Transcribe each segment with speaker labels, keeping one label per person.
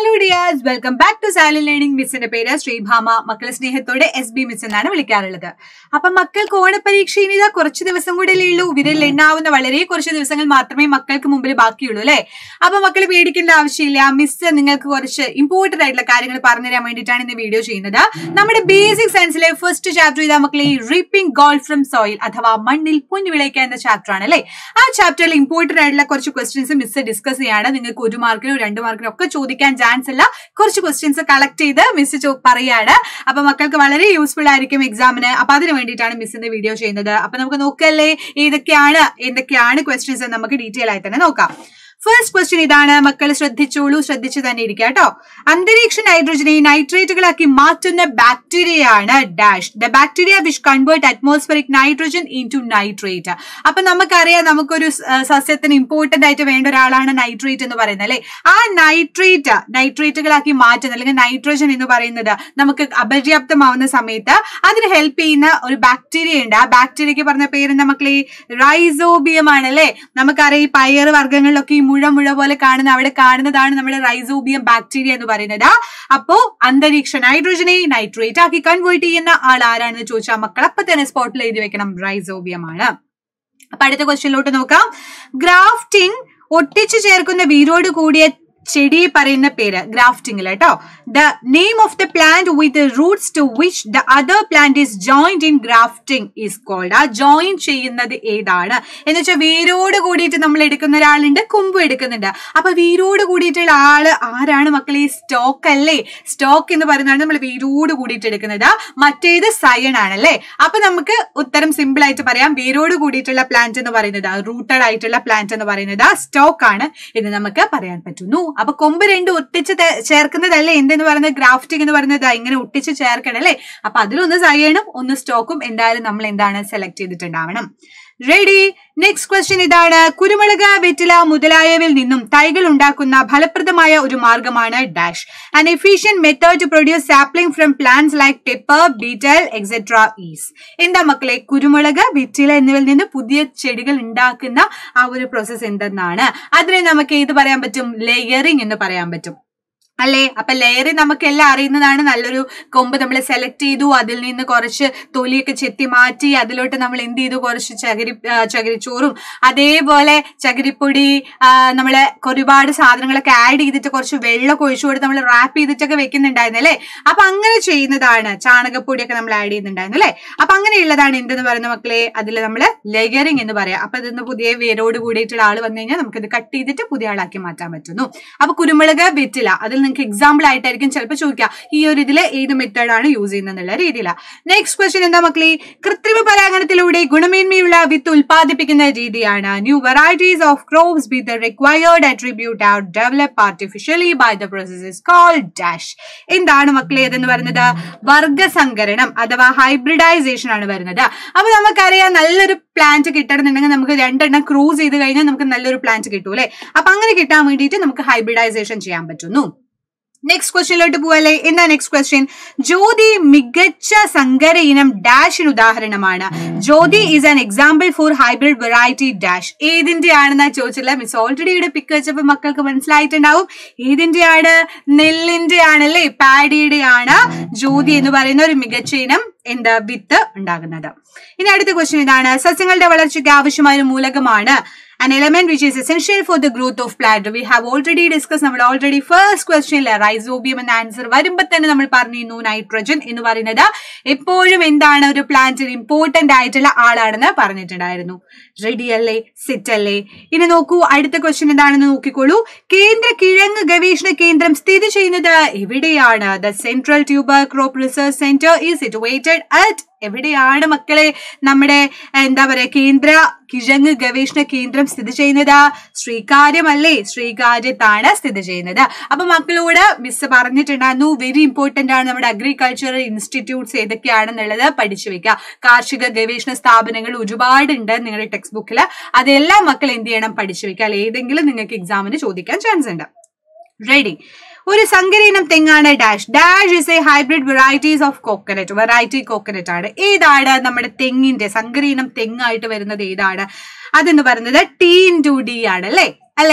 Speaker 1: Hello dears welcome back to silent learning മിസ്സിന്റെ പേര് ശ്രീഭാമ മക്കളെ സ്നേഹത്തോടെ എസ് ബി മിസ് എന്നാണ് വിളിക്കാറുള്ളത് അപ്പൊ മക്കൾക്ക് ഓണപരീക്ഷ ഇനി ഇതാ കുറച്ച് ദിവസം കൂടെ ഉള്ളൂ വിരലിൽ എണ്ണാവുന്ന വളരെ കുറച്ച് ദിവസങ്ങൾ മാത്രമേ മക്കൾക്ക് മുമ്പിൽ ബാക്കിയുള്ളൂ അല്ലെ അപ്പൊ മക്കൾ പേടിക്കേണ്ട ആവശ്യമില്ല മിസ് നിങ്ങൾക്ക് കുറച്ച് ഇമ്പോർട്ടന്റ് ആയിട്ടുള്ള കാര്യങ്ങൾ പറഞ്ഞുതരാൻ വേണ്ടിയിട്ടാണ് ഇന്ന് വീഡിയോ ചെയ്യുന്നത് നമ്മുടെ ബേസിക് സയൻസിലെ ഫസ്റ്റ് ചാപ്റ്റർ ഇതാ മക്കളെ ഈ റിപ്പിംഗ് ഗോൾഡ് ഫ്രം സോയിൽ അഥവാ മണ്ണിൽ പൊന്നു വിളയിക്കുക എന്ന ചാപ്റ്റർ ആണ് അല്ലെ ആ ചാപ്റ്ററിൽ ഇമ്പോർട്ടന്റ് ആയിട്ടുള്ള കുറച്ച് ക്വസ്റ്റ്യൻസ് മിസ് ഡിസ്കസ് ചെയ്യാണ് നിങ്ങൾക്ക് ഒരു മാർക്കിനോ രണ്ട് മാർക്കിനോ ഒക്കെ ചോദിക്കാൻ ചാൻസ് ഇല്ല കുറച്ച് ക്വസ്റ്റ്യൻസ് കളക്ട് ചെയ്ത് മിസ് പറയാണ് അപ്പൊ മക്കൾക്ക് വളരെ യൂസ്ഫുൾ ആയിരിക്കും എക്സാമിന് അപ്പൊ അതിന് വേണ്ടിയിട്ടാണ് മിസ്സിന്റെ വീഡിയോ ചെയ്യുന്നത് അപ്പൊ നമുക്ക് നോക്കല്ലേ ഏതൊക്കെയാണ് എന്തൊക്കെയാണ് ക്വസ്റ്റ്യൻസ് നമുക്ക് ഡീറ്റെയിൽ ആയി തന്നെ നോക്കാം ഫസ്റ്റ് ക്വസ്റ്റ്യൻ ഇതാണ് മക്കൾ ശ്രദ്ധിച്ചോളൂ ശ്രദ്ധിച്ചു തന്നെ ഇരിക്കുക കേട്ടോ അന്തരീക്ഷ നൈട്രജനെ നൈട്രേറ്റുകളാക്കി മാറ്റുന്ന ബാക്ടീരിയയാണ് dash the bacteria which convert atmospheric nitrogen into nitrate അപ്പൊ നമുക്കറിയാം നമുക്കൊരു സ- സസ്യത്തിന് ഇമ്പോർട്ടന്റ് ആയിട്ട് വേണ്ട ഒരാളാണ് നൈട്രേറ്റ് എന്ന് പറയുന്നത് അല്ലെ ആ നൈട്രേറ്റ് നൈട്രേറ്റുകളാക്കി മാറ്റുന്ന അല്ലെങ്കിൽ നൈട്രജൻ എന്ന് പറയുന്നത് നമുക്ക് അപര്യാപ്തമാവുന്ന സമയത്ത് അതിന് ഹെൽപ്പ് ചെയ്യുന്ന ഒരു ബാക്ടീരിയ ഉണ്ട് ആ ബാക്ടീരിയക്ക് പറഞ്ഞ പേര് മക്കളെ റൈസോബിയം ആണ് അല്ലെ നമുക്കറിയാം ഈ പയർ വർഗ്ഗങ്ങളിലൊക്കെ ഈ മുഴ മുഴ പോലെ കാണുന്ന അവിടെ കാണുന്നതാണ് നമ്മുടെ റൈസോബിയം ബാക്ടീരിയ എന്ന് പറയുന്നത് അപ്പോ അന്തരീക്ഷ നൈട്രജനെ നൈട്രേറ്റ് ആക്കി കൺവേർട്ട് ചെയ്യുന്ന ആൾ ആരാണെന്ന് ചോദിച്ചാൽ മക്കൾ അപ്പൊ തന്നെ സ്പോട്ടിൽ എഴുതി വെക്കണം റൈസോബിയം ആണ് അപ്പൊ അടുത്ത ക്വസ്റ്റ്യനിലോട്ട് നോക്കാം ഗ്രാഫ്റ്റിംഗ് ഒട്ടിച്ചു ചേർക്കുന്ന വീരോട് കൂടിയ ചെടി പറയുന്ന പേര് ഗ്രാഫ്റ്റിംഗിൽ കേട്ടോ the name of the plant with roots to which the other plant is joined in grafting is called ആ ജോയിൻ ചെയ്യുന്നത് ഏതാണ് എന്ന് വെച്ചാൽ വേരോട് കൂടിയിട്ട് നമ്മൾ എടുക്കുന്ന ഒരാളുണ്ട് കൊമ്പ് എടുക്കുന്നുണ്ട് അപ്പൊ വേരോട് കൂടിയിട്ടുള്ള ആള് ആരാണ് മക്കളെ ഈ സ്റ്റോക്ക് അല്ലേ സ്റ്റോക്ക് എന്ന് പറയുന്നതാണ് നമ്മൾ വേരോട് കൂടിയിട്ട് എടുക്കുന്നത് മറ്റേത് സയൺ ആണ് അല്ലേ അപ്പൊ നമുക്ക് ഉത്തരം സിമ്പിൾ ആയിട്ട് പറയാം വേരോട് കൂടിയിട്ടുള്ള പ്ലാന്റ് എന്ന് പറയുന്നത് റൂട്ടഡ് ആയിട്ടുള്ള പ്ലാന്റ് എന്ന് പറയുന്നത് സ്റ്റോക്ക് ആണ് എന്ന് നമുക്ക് പറയാൻ പറ്റുന്നു അപ്പൊ കൊമ്പ് രണ്ട് ഒട്ടിച്ച് തെ- ചേർക്കുന്നതല്ലേ എന്തെന്ന് പറയുന്നത് ഗ്രാഫ്റ്റിംഗ് എന്ന് പറയുന്നത് ദാ ഇങ്ങനെ ഒട്ടിച്ച് ചേർക്കണം അല്ലേ അപ്പൊ അതിലൊന്ന് സയണും ഒന്ന് സ്റ്റോക്കും എന്തായാലും നമ്മൾ എന്താണ് സെലക്ട് ചെയ്തിട്ടുണ്ടാവണം റെഡി നെക്സ്റ്റ് ക്വസ്റ്റ്യൻ ഇതാണ് കുരുമുളക് വെറ്റില മുതലായവയിൽ നിന്നും തൈകൾ ഉണ്ടാക്കുന്ന ഫലപ്രദമായ ഒരു മാർഗമാണ് dash an efficient method to produce sapling from plants like pepper betel etcetera is എന്താ മക്കളെ കുരുമുളക് വെറ്റില എന്നിവയിൽ നിന്ന് പുതിയ ചെടികൾ ഉണ്ടാക്കുന്ന ആ ഒരു പ്രോസസ്സ് എന്തെന്നാണ് അതിനെ നമുക്ക് ഏത് പറയാൻ പറ്റും ലെയറിംഗ് എന്ന് പറയാൻ പറ്റും അല്ലേ അപ്പൊ ലെയറിംഗ് നമുക്ക് എല്ലാം അറിയുന്നതാണ് നല്ലൊരു കൊമ്പ് നമ്മൾ സെലക്ട് ചെയ്തു അതിൽ നിന്ന് കുറച്ച് തൊലിയൊക്കെ ചെത്തി മാറ്റി അതിലോട്ട് നമ്മൾ എന്ത് ചെയ്തു കുറച്ച് ചകിരി ആ, ചകിരിച്ചോറും അതേപോലെ ചകിരിപ്പൊടി ആ, നമ്മള് ഒരുപാട് സാധനങ്ങളൊക്കെ ആഡ് ചെയ്തിട്ട് കുറച്ച് വെള്ളമൊക്കെ ഒഴിച്ചു കൊടുത്ത് നമ്മൾ റാപ്പ് ചെയ്തിട്ടൊക്കെ വെക്കുന്നുണ്ടായിരുന്നു അല്ലേ അപ്പൊ അങ്ങനെ ചെയ്യുന്നതാണ് ചാണകപ്പൊടിയൊക്കെ നമ്മൾ ആഡ് ചെയ്യുന്നുണ്ടായിരുന്നു അല്ലേ അപ്പൊ അങ്ങനെയുള്ളതാണ് എന്തെന്ന് പറയുന്ന മക്കളെ അതിൽ നമ്മൾ ലെയറിംഗ് എന്ന് പറയാം അപ്പൊ ഇതിന്ന് പുതിയ വേരോട് കൂടിയിട്ടുള്ള ആള് വന്നു കഴിഞ്ഞാൽ നമുക്കിത് കട്ട് ചെയ്തിട്ട് പുതിയ ആളാക്കി മാറ്റാൻ പറ്റുന്നു അപ്പൊ കുരുമുളക് വെറ്റില അതിൽ നിങ്ങൾക്ക് എക്സാമ്പിൾ ആയിട്ടായിരിക്കും ചിലപ്പോൾ ചോദിക്കുക ഈ ഒരു ഇതിൽ ഏത് മെത്തേഡാണ് യൂസ് ചെയ്യുന്നത് എന്നുള്ള രീതിയിലാണ് നെക്സ്റ്റ് ക്വസ്റ്റ്യൻ എന്താ മക്കളെ കൃത്രിമ പരാഗണത്തിലൂടെ ഗുണമേന്മയുള്ള വിത്ത് ഉൽപ്പാദിപ്പിക്കുന്ന രീതിയാണ് new varieties of crops be the required attribute are develop artificially by the process call dash എന്താണ് മക്കളെ ഇതെന്ന് പറയുന്നത് വർഗസങ്കരണം അഥവാ ഹൈബ്രിഡൈസേഷൻ ആണ് വരുന്നത് അപ്പൊ നമുക്കറിയാം നല്ലൊരു പ്ലാന്റ് കിട്ടണമെന്നുണ്ടെങ്കിൽ നമുക്ക് രണ്ടെണ്ണം ക്രൂസ് ചെയ്ത് കഴിഞ്ഞാൽ നമുക്ക് നല്ലൊരു പ്ലാന്റ് കിട്ടും അല്ലെ അപ്പൊ അങ്ങനെ കിട്ടാൻ വേണ്ടിയിട്ട് നമുക്ക് ഹൈബ്രിഡൈസേഷൻ ചെയ്യാൻ പറ്റുന്നു നെക്സ്റ്റ് ക്വസ്റ്റ്യനിലോട്ട് പോവല്ലേ എന്താ നെക്സ്റ്റ് ക്വസ്റ്റ്യൻ ജ്യോതി മികച്ച സങ്കര ഇനം ഡാഷിന് ഉദാഹരണമാണ് Jyothi is an example for hybrid variety dash ഏതിന്റെ ആണെന്നാ ചോദിച്ചില്ല മിസ് ഓൾറെഡി ഇവിടെ പിക്ക് വെച്ചപ്പോൾ മക്കൾക്ക് മനസ്സിലായിട്ടുണ്ടാവും ഏതിന്റെ ആണ് നെല്ലിന്റെ ആണല്ലേ പാഡിയുടെ ആണ് ജ്യോതി എന്ന് പറയുന്ന ഒരു മികച്ച ഇനം എന്താ വിത്ത് ഉണ്ടാകുന്നത് ഇനി അടുത്ത ക്വസ്റ്റ്യൻ ഇതാണ് സസ്യങ്ങളുടെ വളർച്ചയ്ക്ക് ആവശ്യമായ ഒരു മൂലകമാണ് an element which is essential for the growth of plant. We have already discussed നമ്മൾ ഓൾറെഡി ഫസ്റ്റ് ക്വസ്റ്റ്യനിലെ റൈസോബിയം എന്ന ആൻസർ വരുമ്പോൾ തന്നെ നമ്മൾ പറഞ്ഞിരുന്നു നൈട്രജൻ എന്ന് പറയുന്നത് എപ്പോഴും എന്താണ് ഒരു പ്ലാന്റിന് ഇമ്പോർട്ടന്റ് ആയിട്ടുള്ള ആളാണെന്ന് പറഞ്ഞിട്ടുണ്ടായിരുന്നു റെഡി അല്ലേ സിറ്റ് അല്ലേ ഇനി നോക്കൂ അടുത്ത ക്വസ്റ്റ്യൻ എന്താണെന്ന് നോക്കിക്കോളൂ കേന്ദ്ര കിഴങ്ങ് ഗവേഷണ കേന്ദ്രം സ്ഥിതി ചെയ്യുന്നത് എവിടെയാണ് the central tuber crop research centre is situated at എവിടെയാണ് മക്കളെ നമ്മുടെ എന്താ പറയാ കേന്ദ്ര കിഴങ്ങ് ഗവേഷണ കേന്ദ്രം സ്ഥിതി ചെയ്യുന്നത് ശ്രീകാര്യമല്ലേ ശ്രീകാര്യത്താണ് സ്ഥിതി ചെയ്യുന്നത് അപ്പൊ മക്കളോട് മിസ് പറഞ്ഞിട്ടുണ്ടായിരുന്നു വെരി ഇമ്പോർട്ടന്റ് ആണ് നമ്മുടെ അഗ്രികൾച്ചറൽ ഇൻസ്റ്റിറ്റ്യൂട്ട്സ് ഏതൊക്കെയാണെന്നുള്ളത് പഠിച്ചു വെക്കുക കാർഷിക ഗവേഷണ സ്ഥാപനങ്ങൾ ഒരുപാടുണ്ട് നിങ്ങളുടെ ടെക്സ്റ്റ് ബുക്കിൽ അതെല്ലാം മക്കൾ എന്ത് ചെയ്യണം പഠിച്ചു വെക്കുക അല്ലെ ഏതെങ്കിലും നിങ്ങൾക്ക് എക്സാമിന് ചോദിക്കാൻ ചാൻസ് ഉണ്ട് റെഡി ഒരു സങ്കരീനം തെങ്ങാണ് dash dash is a hybrid varieties of coconut variety coconut ആണ് ഏതാണ് നമ്മുടെ തെങ്ങിന്റെ സങ്കരീനം തെങ്ങായിട്ട് വരുന്നത് ഏതാണ് അതെന്ന് പറയുന്നത് ടി ഇൻ ടു ഡി ആണ് അല്ലേ അല്ലേ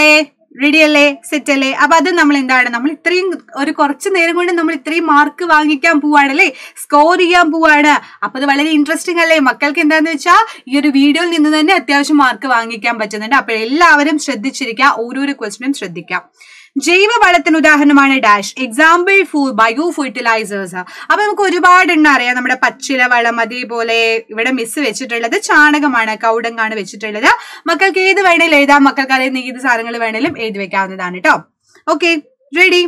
Speaker 1: റെഡി അല്ലേ സെറ്റ് അല്ലേ അപ്പൊ അത് നമ്മൾ എന്താണ് നമ്മൾ ഇത്രയും ഒരു കുറച്ച് നേരം കൊണ്ട് നമ്മൾ ഇത്രയും മാർക്ക് വാങ്ങിക്കാൻ പോവാണ് അല്ലേ സ്കോർ ചെയ്യാൻ പോവാണ് അപ്പൊ അത് വളരെ ഇൻട്രസ്റ്റിംഗ് അല്ലേ മക്കൾക്ക് എന്താന്ന് വെച്ചാൽ ഈ ഒരു വീഡിയോയിൽ നിന്ന് തന്നെ അത്യാവശ്യം മാർക്ക് വാങ്ങിക്കാൻ പറ്റുന്നുണ്ട് അപ്പൊ എല്ലാവരും ശ്രദ്ധിച്ചിരിക്കുക ഓരോരോ ക്വസ്റ്റ്യനും ശ്രദ്ധിക്കാം ജൈവ വളത്തിന് ഉദാഹരണമാണ് dash example full bio fertilizers അപ്പൊ നമുക്ക് ഒരുപാട് എണ്ണം അറിയാം നമ്മുടെ പച്ചില വളം അതേപോലെ ഇവിടെ മിസ് വെച്ചിട്ടുള്ളത് ചാണകമാണ് കൗടങ്ങാണ് വെച്ചിട്ടുള്ളത് മക്കൾക്ക് ഏത് വേണേലും എഴുതാം മക്കൾക്ക് അറിയുന്ന ഏത് സാധനങ്ങൾ വേണേലും എഴുതി വെക്കാവുന്നതാണ് കേട്ടോ ഓക്കെ റെഡി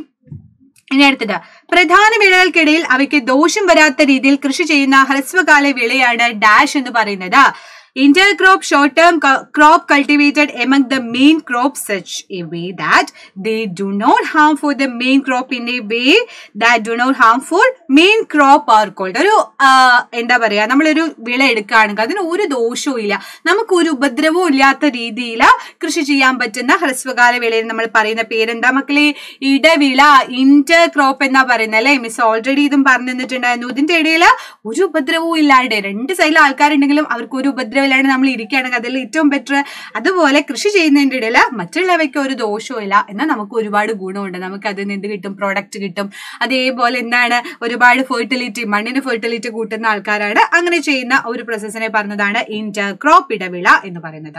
Speaker 1: ഇനി അടുത്തത് പ്രധാന വിളകൾക്കിടയിൽ അവയ്ക്ക് ദോഷം വരാത്ത രീതിയിൽ കൃഷി ചെയ്യുന്ന ഹ്രസ്വകാല വിളയാണ് ഡാഷ് എന്ന് പറയുന്നത് intercrop short term crop cultivated among the main crops such a way that they do not harm for the main crop in a way that do not harm for main crop or called ഒരു ആ, എന്താ പറയാ നമ്മളൊരു വിള എടുക്കുകയാണെങ്കിൽ അതിന് ഒരു ദോഷവും ഇല്ല നമുക്ക് ഒരു ഉപദ്രവവും ഇല്ലാത്ത രീതിയിൽ കൃഷി ചെയ്യാൻ പറ്റുന്ന ഹ്രസ്വകാല വിളയിൽ നമ്മൾ പറയുന്ന പേരെന്താ മക്കളെ ഇടവിള ഇന്റർ ക്രോപ്പ് എന്നാ പറയുന്നത് അല്ലെ മിസ് ഓൾറെഡി ഇതും പറഞ്ഞു തന്നിട്ടുണ്ടായിരുന്നു ഇതിന്റെ ഇടയിൽ ഒരു ഉപദ്രവവും ഇല്ലാണ്ട് രണ്ട് സൈഡിൽ ആൾക്കാരുണ്ടെങ്കിലും അവർക്ക് ഒരു ഉപദ്രവം ഇല്ലാണ്ട് നമ്മൾ ഇരിക്കുകയാണെങ്കിൽ അതിൽ ഏറ്റവും ബെറ്റർ അതുപോലെ കൃഷി ചെയ്യുന്നതിന്റെ ഇടയിൽ മറ്റുള്ളവയ്ക്ക് ഒരു ദോഷവും ഇല്ല എന്നാൽ നമുക്ക് ഒരുപാട് ഗുണമുണ്ട് നമുക്ക് അതിൽ നിന്ന് എന്ത് കിട്ടും പ്രോഡക്റ്റ് കിട്ടും അതേപോലെ എന്താണ് ഒരുപാട് ഫെർട്ടിലിറ്റി മണ്ണിന് ഫെർട്ടിലിറ്റി കൂട്ടുന്ന ആൾക്കാരാണ് അങ്ങനെ ചെയ്യുന്ന ഒരു പ്രോസസ്സിനെ പറഞ്ഞതാണ് ഇന്റർ ക്രോപ്പ് ഇടവിള എന്ന് പറയുന്നത്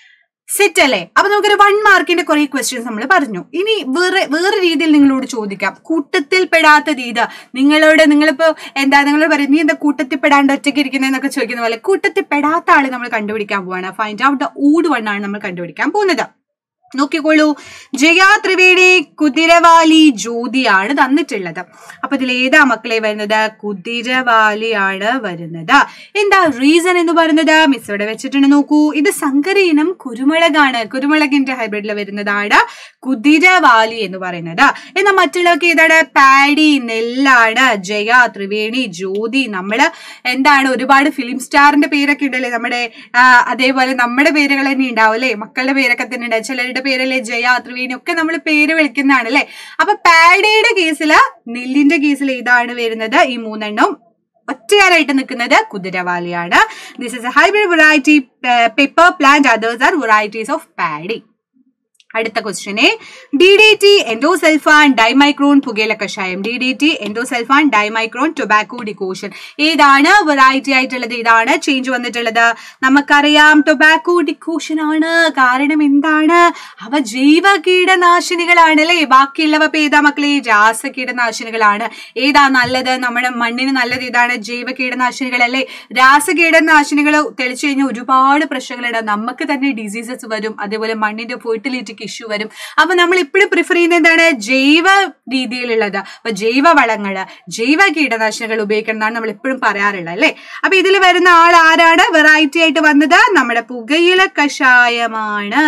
Speaker 1: സെറ്റ് അല്ലേ അപ്പൊ നമുക്കൊരു വൺ മാർക്കിന്റെ കുറെ ക്വസ്റ്റ്യൻസ് നമ്മൾ പറഞ്ഞു ഇനി വേറെ വേറെ രീതിയിൽ നിങ്ങളോട് ചോദിക്കാം കൂട്ടത്തിൽ പെടാത്ത രീതി നിങ്ങളോട് നിങ്ങളിപ്പോ എന്താ നിങ്ങളോട് പറയും നീ എന്താ കൂട്ടത്തിൽ പെടാണ്ട് ഒറ്റയ്ക്ക് ഇരിക്കുന്നതെന്നൊക്കെ ചോദിക്കുന്ന പോലെ കൂട്ടത്തിൽ പെടാത്ത ആളെ നമ്മൾ കണ്ടുപിടിക്കാൻ പോവാണ് find out the odd one ആണ് നമ്മൾ കണ്ടുപിടിക്കാൻ പോകുന്നത് നോക്കിക്കോളൂ ജയാ ത്രിവേണി കുതിരവാലി ജ്യോതിയാണ് തന്നിട്ടുള്ളത് അപ്പൊ ഇതിൽ ഏതാ മക്കളെ വരുന്നത് കുതിരവാലിയാണ് വരുന്നത് എന്താ റീസൺ എന്ന് പറയുന്നത് മിസ് ഇവിടെ വെച്ചിട്ടുണ്ട് നോക്കൂ ഇത് സങ്കര ഇനം കുരുമുളകാണ് കുരുമുളകിന്റെ ഹൈബ്രിഡിൽ വരുന്നതാണ് കുതിരവാലി എന്ന് പറയുന്നത് എന്നാൽ മറ്റുള്ളവർക്ക് ഏതാണ് പാഡി നെല്ലാണ് ജയ ത്രിവേണി ജ്യോതി നമ്മള് എന്താണ് ഒരുപാട് ഫിലിം സ്റ്റാറിന്റെ പേരൊക്കെ ഉണ്ടല്ലേ നമ്മുടെ ആ, അതേപോലെ നമ്മുടെ പേരുകൾ തന്നെ ഉണ്ടാവും അല്ലേ മക്കളുടെ പേരൊക്കെ തന്നെ ഉണ്ടാവും ചിലരുടെ പേരല്ലേ ജയ ത്രിവേണി ഒക്കെ നമ്മൾ പേര് വിളിക്കുന്നതാണ് അല്ലേ അപ്പൊ പാഡിയുടെ കേസില് നെല്ലിന്റെ കേസിൽ ഏതാണ് വരുന്നത് ഈ മൂന്നെണ്ണം ഒറ്റയാറായിട്ട് നിൽക്കുന്നത് കുതിരവാലിയാണ് this is a hybrid variety pepper plant others are varieties of paddy അടുത്ത ക്വസ്റ്റ്യനെ D D T endosulfan dimecron പുകയില കഷായം D D T endosulfan dimecron tobacco decoction ഏതാണ് വെറൈറ്റി ആയിട്ടുള്ളത് ഇതാണ് ചേഞ്ച് വന്നിട്ടുള്ളത് നമുക്കറിയാം ടൊബാക്കോ ഡിക്കോഷൻ ആണ് കാരണം എന്താണ് അവ ജൈവ കീടനാശിനികളാണ് അല്ലേ ബാക്കിയുള്ളവ ഇപ്പൊ ഏതാ മക്കളെ രാസ കീടനാശിനികളാണ് ഏതാ നല്ലത് നമ്മുടെ മണ്ണിന് നല്ലത് ഇതാണ് ജൈവ കീടനാശിനികൾ അല്ലേ രാസ കീടനാശിനികൾ തെളിച്ചു കഴിഞ്ഞാൽ ഒരുപാട് പ്രശ്നങ്ങളുണ്ട് നമുക്ക് തന്നെ ഡിസീസസ് വരും അതേപോലെ മണ്ണിന്റെ ഫെർട്ടിലിറ്റിക്ക് ഇഷ്യൂ വരും അപ്പൊ നമ്മൾ ഇപ്പോഴും പ്രിഫർ ചെയ്യുന്നത് എന്താണ് ജൈവ രീതിയിലുള്ളത് അപ്പൊ ജൈവ വളങ്ങള് ജൈവ കീടനാശിനികൾ ഉപയോഗിക്കണം എന്നാണ് നമ്മൾ എപ്പോഴും പറയാറുള്ളത് അല്ലേ അപ്പൊ ഇതിൽ വരുന്ന ആൾ ആരാണ് വെറൈറ്റി ആയിട്ട് വന്നത് നമ്മുടെ പുകയില കഷായമാണ്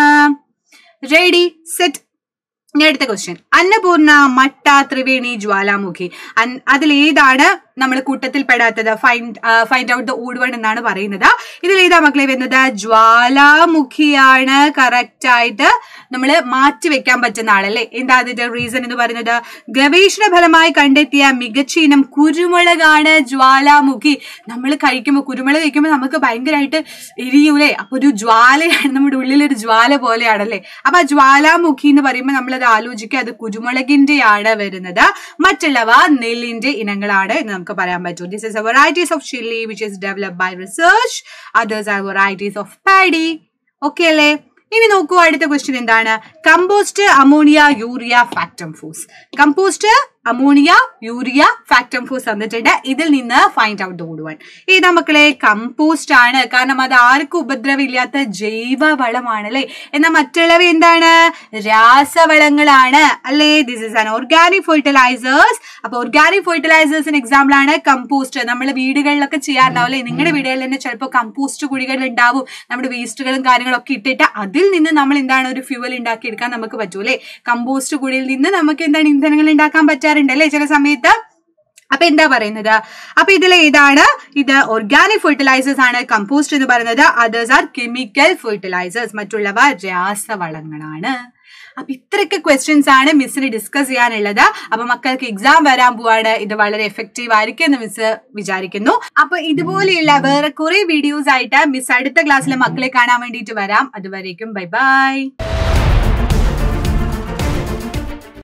Speaker 1: റെഡി സെറ്റ് ഇനി അടുത്ത ക്വസ്റ്റ്യൻ അന്നപൂർണ മട്ട ത്രിവേണി ജ്വാലാമുഖി അൻ- അതിൽ ഏതാണ് നമ്മൾ കൂട്ടത്തിൽ പെടാത്തത് find find out the odd one എന്നാണ് പറയുന്നത് ഇതിൽ ഏതാ മക്കളെ വരുന്നത് ജ്വാലാമുഖിയാണ് കറക്റ്റ് ആയിട്ട് നമ്മൾ മാറ്റി വെക്കാൻ പറ്റുന്ന ആളല്ലേ എന്താ അതിന്റെ റീസൺ എന്ന് പറയുന്നത് ഗവേഷണ ഫലമായി കണ്ടെത്തിയ മികച്ച ഇനം കുരുമുളകാണ് ജ്വാലാമുഖി നമ്മൾ കഴിക്കുമ്പോൾ കുരുമുളക് കഴിക്കുമ്പോൾ നമുക്ക് ഭയങ്കരമായിട്ട് എരിയൂലേ അപ്പൊ ഒരു ജ്വാലയാണ് നമ്മുടെ ഉള്ളിലൊരു ജ്വാല പോലെയാണല്ലേ അപ്പൊ ആ ജ്വാലാമുഖി എന്ന് പറയുമ്പോൾ നമ്മൾ അത് ആലോചിക്കുക അത് കുരുമുളകിന്റെയാണ് വരുന്നത് മറ്റുള്ളവ നെല്ലിന്റെ ഇനങ്ങളാണ് എന്ന് നമുക്ക് പറയാൻ പറ്റും this is a varieties of chilli which is develop by research others are varieties of paddy okay അല്ലേ ഇനി നോക്കൂ അടുത്ത ക്വസ്റ്റ്യൻ എന്താണ് compost ammonia urea Factamfos compost ammonia urea Factamfos തന്നിട്ടുണ്ട് ഇതിൽ നിന്ന് ഫൈൻഡ് ഔട്ട് ഓട് വൺ ഏതാ മക്കളെ കമ്പോസ്റ്റ് ആണ് കാരണം അത് ആർക്കും ഉപദ്രവമില്ലാത്ത ജൈവ വളമാണ് അല്ലെ എന്നാൽ മറ്റുള്ളവ എന്താണ് രാസവളങ്ങളാണ് അല്ലേ this is an organic fertilizers അപ്പൊ ഓർഗാനിക് ഫെർട്ടിലൈസേഴ്സിന് എക്സാമ്പിൾ ആണ് കമ്പോസ്റ്റ് നമ്മൾ വീടുകളിലൊക്കെ ചെയ്യാറുണ്ടാവും അല്ലെ നിങ്ങളുടെ വീടുകളിൽ തന്നെ ചിലപ്പോൾ കമ്പോസ്റ്റ് കുഴികൾ ഉണ്ടാവും നമ്മുടെ വേസ്റ്റുകളും കാര്യങ്ങളൊക്കെ ഇട്ടിട്ട് അതിൽ നിന്ന് നമ്മൾ എന്താണ് ഒരു ഫ്യൂവൽ ഉണ്ടാക്കിയെടുക്കാൻ നമുക്ക് പറ്റൂ അല്ലെ കമ്പോസ്റ്റ് കുഴിയിൽ നിന്ന് നമുക്ക് എന്താണ് ഇന്ധനങ്ങൾ ഉണ്ടാക്കാൻ പറ്റാറുണ്ട് അല്ലെ ചില സമയത്ത് അപ്പൊ എന്താ പറയുന്നത് അപ്പൊ ഇതിൽ ഏതാണ് ഇത് ഓർഗാനിക് ഫെർട്ടിലൈസേഴ്സ് ആണ് കമ്പോസ്റ്റ് എന്ന് പറയുന്നത് അതേഴ്സ് ആർ കെമിക്കൽ ഫെർട്ടിലൈസേഴ്സ് മറ്റുള്ളവ രാസവളങ്ങളാണ് അപ്പൊ ഇത്രയൊക്കെ ക്വസ്റ്റ്യൻസ് ആണ് മിസ്സിന് ഡിസ്കസ് ചെയ്യാനുള്ളത് അപ്പൊ മക്കൾക്ക് എക്സാം വരാൻ പോവാണ് ഇത് വളരെ എഫക്റ്റീവ് ആയിരിക്കും എന്ന് മിസ് വിചാരിക്കുന്നു അപ്പൊ ഇതുപോലെയുള്ള വേറെ കുറെ വീഡിയോസ് ആയിട്ട് മിസ് അടുത്ത ക്ലാസ്സിലെ മക്കളെ കാണാൻ വേണ്ടിയിട്ട് വരാം അതുവരേക്കും ബൈ ബൈ